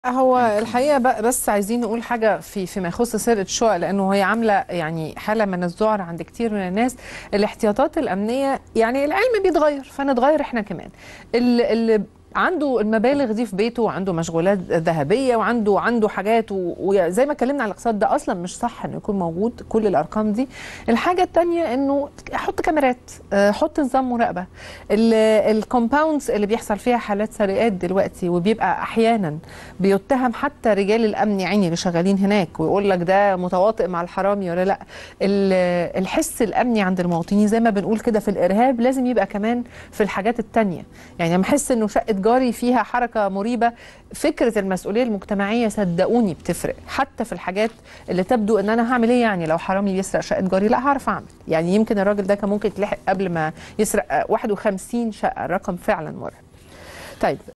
هو الحقيقه بقى بس عايزين نقول حاجه في فيما يخص سرقه الشقق لانه هي عامله يعني حاله من الذعر عند كتير من الناس الاحتياطات الامنيه يعني العلم بيتغير فنتغير احنا كمان اللي, اللي عنده المبالغ دي في بيته وعنده مشغولات ذهبيه وعنده عنده حاجات وزي ما اتكلمنا على الاقتصاد ده اصلا مش صح انه يكون موجود كل الارقام دي الحاجه الثانيه انه حط كاميرات حط نظام مراقبه الكومباوندز اللي بيحصل فيها حالات سرقات دلوقتي وبيبقى احيانا بيتهم حتى رجال الامن يعني اللي شغالين هناك ويقول لك ده متواطئ مع الحرامي ولا لا الحس الامني عند المواطنين زي ما بنقول كده في الارهاب لازم يبقى كمان في الحاجات الثانيه يعني لما احس انه شقه جاري فيها حركه مريبه فكره المسؤوليه المجتمعيه صدقوني بتفرق حتى في الحاجات اللي تبدو ان انا هعمل ايه يعني لو حرامي بيسرق شقه جاري لا هعرف اعمل يعني يمكن الراجل ده كان ممكن يتلحق قبل ما يسرق 51 شقه رقم فعلا مرعب طيب